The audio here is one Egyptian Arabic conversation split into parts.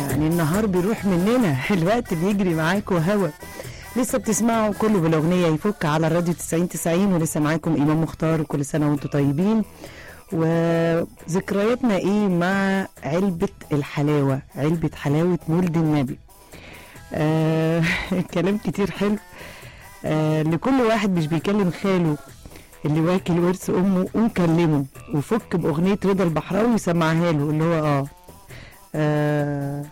يعني النهار بيروح مننا الوقت بيجري معاكم هوا لسه بتسمعوا كله بالاغنيه يفك على الراديو 90 90 ولسه معاكم امام مختار وكل سنه وانتم طيبين وذكرياتنا ايه مع علبه الحلاوه علبه حلاوه مولد النبي آه كلام كتير حلو آه لكل واحد مش بيكلم خاله اللي واكل ورث امه قوم كلمه وفك باغنيه رضا البحراوي وسمعها له اللي هو اه, آه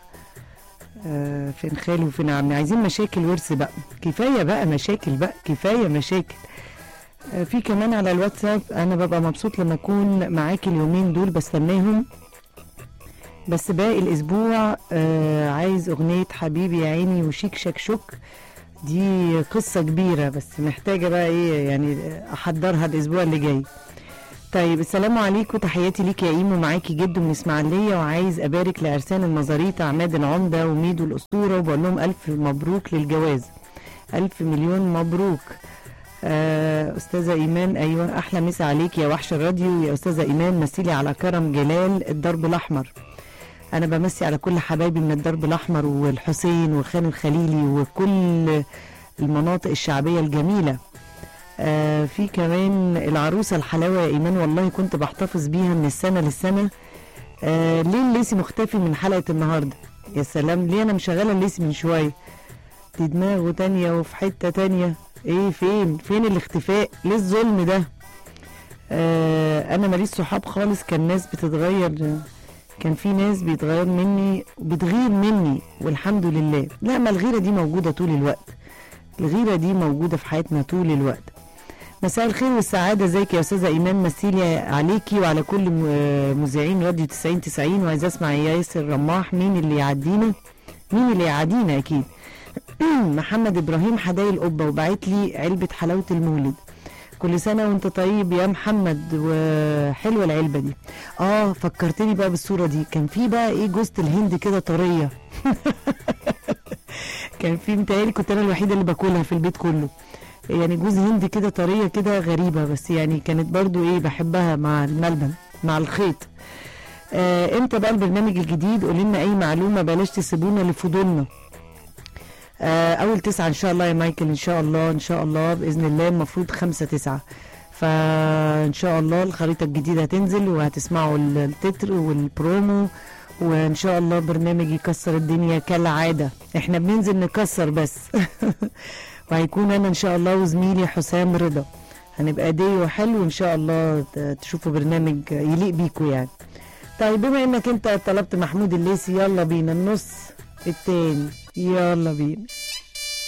آه فين خالي وفين عمي عايزين مشاكل ورث بقى كفايه بقى مشاكل بقى كفايه مشاكل آه في كمان على الواتساب انا ببقى مبسوط لما اكون معاكي اليومين دول بستناهم بس باقي الاسبوع آه عايز اغنيه حبيبي يا عيني وشيك شكشك دي قصه كبيره بس محتاجه بقى ايه يعني احضرها الاسبوع اللي جاي طيب السلام عليكم تحياتي ليك يا ايمو معاكي جد من اسماعيليه وعايز ابارك لعرسان المزاريط عماد العمده وميدو الاسطوره وبقول لهم الف مبروك للجواز الف مليون مبروك آه استاذه ايمان ايوه احلى مسا عليك يا وحش الراديو يا استاذه ايمان مثيلي على كرم جلال الدرب الاحمر انا بمسي على كل حبايبي من الدرب الاحمر والحسين وخان الخليلي وكل المناطق الشعبيه الجميله آه في كمان العروسه الحلاوه يا ايمان والله كنت بحتفظ بيها من السنه للسنه آه ليه الليسي مختفي من حلقه النهارده يا سلام ليه انا مشغله الليسي من شويه دي دماغه تانية وفي حته تانية ايه فين فين الاختفاء ليه الظلم ده آه انا ماليش صحاب خالص كان ناس بتتغير كان في ناس بيتغير مني بتغير مني والحمد لله لا ما الغيره دي موجوده طول الوقت الغيره دي موجوده في حياتنا طول الوقت مساء الخير والسعاده ازيك يا استاذه ايمان مسيلي عليكي وعلى كل مذيعين راديو 90 90 وعايزه اسمع يا ياسر رماح مين اللي يعدينا مين اللي يعدينا اكيد محمد ابراهيم حدايق القبه وبعت لي علبه حلاوه المولد كل سنه وانت طيب يا محمد وحلوه العلبه دي اه فكرتني بقى بالصوره دي كان في بقى ايه جوزة الهند كده طريه كان في متهيألي كنت انا الوحيده اللي باكلها في البيت كله يعني جوز هند كده طريه كده غريبه بس يعني كانت برضو ايه بحبها مع الملبن مع الخيط آه امتى بقى البرنامج الجديد قولي لنا اي معلومه بلاش تسيبونا لفضولنا آه اول تسعة ان شاء الله يا مايكل ان شاء الله ان شاء الله باذن الله المفروض خمسة تسعة فان شاء الله الخريطه الجديده هتنزل وهتسمعوا التتر والبرومو وان شاء الله برنامج يكسر الدنيا كالعاده احنا بننزل نكسر بس وهيكون انا ان شاء الله وزميلي حسام رضا هنبقى ديو حلو ان شاء الله تشوفوا برنامج يليق بيكوا يعني طيب بما انك انت طلبت محمود الليسي يلا بينا النص التاني يلا بينا